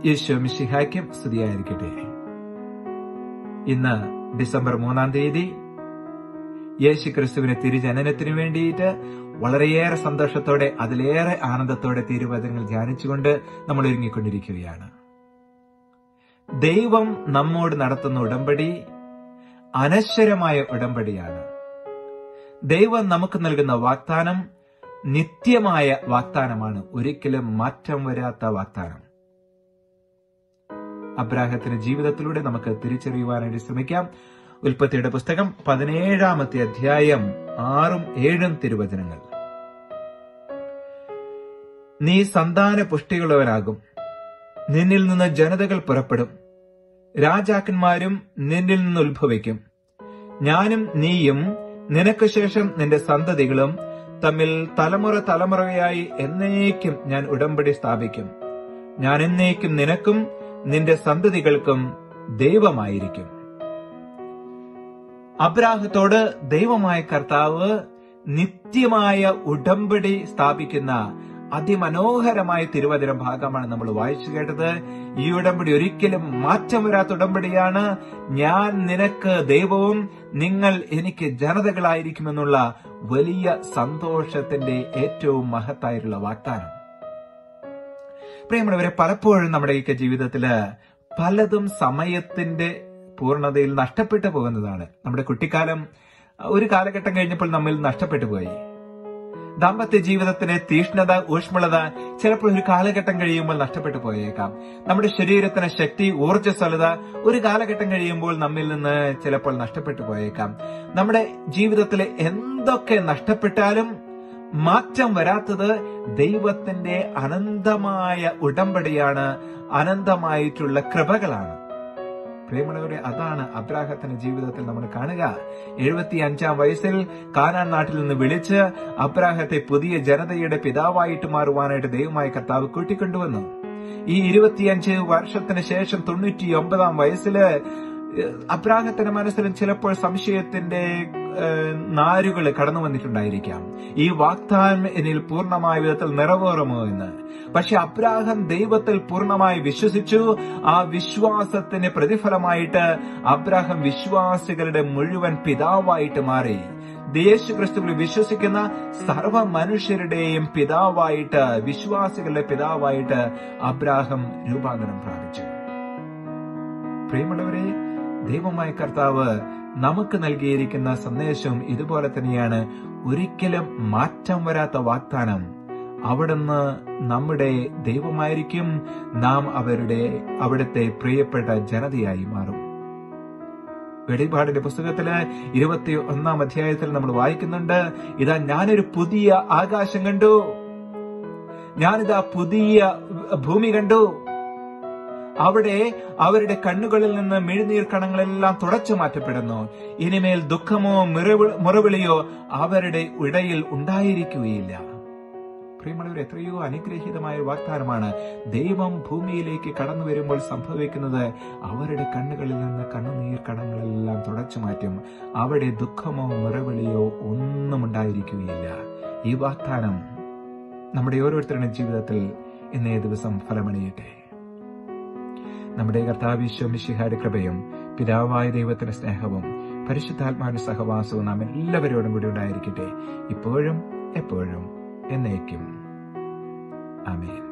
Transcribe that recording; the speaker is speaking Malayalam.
യേശു മിശിഹായ്ക്കും സ്തുതിയായിരിക്കട്ടെ ഇന്ന് ഡിസംബർ മൂന്നാം തീയതി യേശു ക്രിസ്തുവിന്റെ തിരുജനനത്തിനു വേണ്ടിയിട്ട് വളരെയേറെ സന്തോഷത്തോടെ അതിലേറെ ആനന്ദത്തോടെ തിരുവചനങ്ങൾ ധ്യാനിച്ചുകൊണ്ട് നമ്മൾ ഒരുങ്ങിക്കൊണ്ടിരിക്കുകയാണ് ദൈവം നമ്മോട് നടത്തുന്ന ഉടമ്പടി അനശ്വരമായ ഉടമ്പടിയാണ് ദൈവം നമുക്ക് നൽകുന്ന വാഗ്ദാനം നിത്യമായ വാഗ്ദാനമാണ് ഒരിക്കലും മാറ്റം വരാത്ത വാഗ്ദാനം അബ്രാഹത്തിന്റെ ജീവിതത്തിലൂടെ നമുക്ക് തിരിച്ചറിയുവാനായിട്ട് ശ്രമിക്കാം ഉൽപ്പത്തിയുടെ പുസ്തകം പതിനേഴാമത്തെ അധ്യായം ആറും ഏഴും തിരുവചനങ്ങൾ നീ സന്താന പുഷ്ടിയുള്ളവനാകും നിന്നിൽ നിന്ന് ജനതകൾ പുറപ്പെടും രാജാക്കന്മാരും നിന്നിൽ നിന്ന് ഉത്ഭവിക്കും ഞാനും നീയും നിനക്ക് ശേഷം നിന്റെ സന്തതികളും തമ്മിൽ തലമുറ തലമുറയായി എന്നേക്കും ഞാൻ ഉടമ്പടി സ്ഥാപിക്കും ഞാൻ എന്നേക്കും നിനക്കും നിന്റെ സന്തതികൾക്കും ദൈവമായിരിക്കും അബ്രാഹത്തോട് ദൈവമായ കർത്താവ് നിത്യമായ ഉടമ്പടി സ്ഥാപിക്കുന്ന അതിമനോഹരമായ തിരുവചന ഭാഗമാണ് നമ്മൾ വായിച്ചു കേട്ടത് ഈ ഉടമ്പടി ഒരിക്കലും മാറ്റം വരാത്ത ഉടമ്പടിയാണ് ഞാൻ നിനക്ക് ദൈവവും നിങ്ങൾ എനിക്ക് ജനതകളായിരിക്കുമെന്നുള്ള വലിയ സന്തോഷത്തിന്റെ ഏറ്റവും മഹത്തായിട്ടുള്ള വാഗ്ദാനം പ്രിയമുള്ളവരെ പലപ്പോഴും നമ്മുടെയൊക്കെ ജീവിതത്തില് പലതും സമയത്തിന്റെ പൂർണ്ണതയിൽ നഷ്ടപ്പെട്ടു പോകുന്നതാണ് നമ്മുടെ കുട്ടിക്കാലം ഒരു കാലഘട്ടം കഴിഞ്ഞപ്പോൾ നമ്മിൽ നഷ്ടപ്പെട്ടു പോയി ദാമ്പത്യ ജീവിതത്തിന് തീഷ്ണത ഊഷ്മളത ചിലപ്പോൾ ഒരു കാലഘട്ടം കഴിയുമ്പോൾ നഷ്ടപ്പെട്ടു പോയേക്കാം നമ്മുടെ ശരീരത്തിന് ശക്തി ഊർജ്ജസ്വലത ഒരു കാലഘട്ടം കഴിയുമ്പോൾ നമ്മിൽ നിന്ന് ചിലപ്പോൾ നഷ്ടപ്പെട്ടു പോയേക്കാം നമ്മുടെ ജീവിതത്തിലെ എന്തൊക്കെ നഷ്ടപ്പെട്ടാലും മാറ്റം വരാത്തത് ദൈവത്തിന്റെ അനന്തമായ ഉടമ്പടിയാണ് അനന്തമായിട്ടുള്ള കൃപകളാണ് പ്രിയമുള്ളവരെ അതാണ് അബ്രാഹത്തിന്റെ ജീവിതത്തിൽ നമ്മൾ കാണുക എഴുപത്തി അഞ്ചാം വയസ്സിൽ കാനാൻ നാട്ടിൽ നിന്ന് വിളിച്ച് അബ്രാഹത്തെ പുതിയ ജനതയുടെ പിതാവായിട്ട് മാറുവാനായിട്ട് ദൈവമായ കർത്താവ് കൂട്ടിക്കൊണ്ടുവന്നു ഈ ഇരുപത്തിയഞ്ച് വർഷത്തിന് ശേഷം തൊണ്ണൂറ്റി ഒമ്പതാം വയസ്സില് അബ്രാഹത്തിന്റെ മനസ്സിലും ചിലപ്പോൾ സംശയത്തിന്റെ നാരുകൾ കടന്നു വന്നിട്ടുണ്ടായിരിക്കാം ഈ വാഗ്ദാനം എന്നിൽ പൂർണ്ണമായ വിധത്തിൽ നിറവേറുമോ എന്ന് പക്ഷെ അബ്രാഹം ദൈവത്തിൽ പൂർണ്ണമായി വിശ്വസിച്ചു ആ വിശ്വാസത്തിന് പ്രതിഫലമായിട്ട് അബ്രാഹം വിശ്വാസികളുടെ മുഴുവൻ പിതാവായിട്ട് മാറി യേശു ക്രിസ്തുവിൽ വിശ്വസിക്കുന്ന സർവ മനുഷ്യരുടെയും പിതാവായിട്ട് വിശ്വാസികളുടെ പിതാവായിട്ട് അബ്രാഹം രൂപാന്തരം പ്രാപിച്ചു പ്രിയമുള്ളവരെ ദൈവമായ കർത്താവ് നമുക്ക് നൽകിയിരിക്കുന്ന സന്ദേശം ഇതുപോലെ തന്നെയാണ് ഒരിക്കലും മാറ്റം വരാത്ത വാഗ്ദാനം അവിടുന്ന് നമ്മുടെ ദൈവമായിരിക്കും നാം അവരുടെ അവിടുത്തെ പ്രിയപ്പെട്ട ജനതയായി മാറും വെളിപാടിന്റെ പുസ്തകത്തില് ഇരുപത്തി ഒന്നാം അധ്യായത്തിൽ നമ്മൾ വായിക്കുന്നുണ്ട് ഇതാ ഞാനൊരു പുതിയ ആകാശം കണ്ടു ഞാനിതാ പുതിയ ഭൂമി കണ്ടു അവിടെ അവരുടെ കണ്ണുകളിൽ നിന്ന് മെഴുനീർ കണങ്ങളെല്ലാം തുടച്ചു മാറ്റപ്പെടുന്നു ഇനിമേൽ ദുഃഖമോ മുറവിളിയോ അവരുടെ ഇടയിൽ ഉണ്ടായിരിക്കുകയില്ല പ്രിയമുള്ളവർ എത്രയോ അനുഗ്രഹീതമായ വാഗ്ദാനമാണ് ദൈവം ഭൂമിയിലേക്ക് കടന്നു വരുമ്പോൾ സംഭവിക്കുന്നത് അവരുടെ കണ്ണുകളിൽ നിന്ന് കണ്ണുനീർ കണങ്ങളെല്ലാം തുടച്ചു മാറ്റും അവിടെ ദുഃഖമോ മുറവിളിയോ ഒന്നും ഉണ്ടായിരിക്കുകയില്ല ഈ വാഗ്ദാനം നമ്മുടെ ഓരോരുത്തരുടെ ജീവിതത്തിൽ ഇന്നേ ദിവസം ഫലമണിയട്ടെ നമ്മുടെ കർത്താവിശ്വമിഷിഹായുടെ കൃപയും പിതാവായ ദൈവത്തിന്റെ സ്നേഹവും പരിശുദ്ധാത്മാവിന്റെ സഹവാസവും നാം എല്ലാവരോടും കൂടി ഉണ്ടായിരിക്കട്ടെ ഇപ്പോഴും എപ്പോഴും എന്നേക്കും ആമേൻ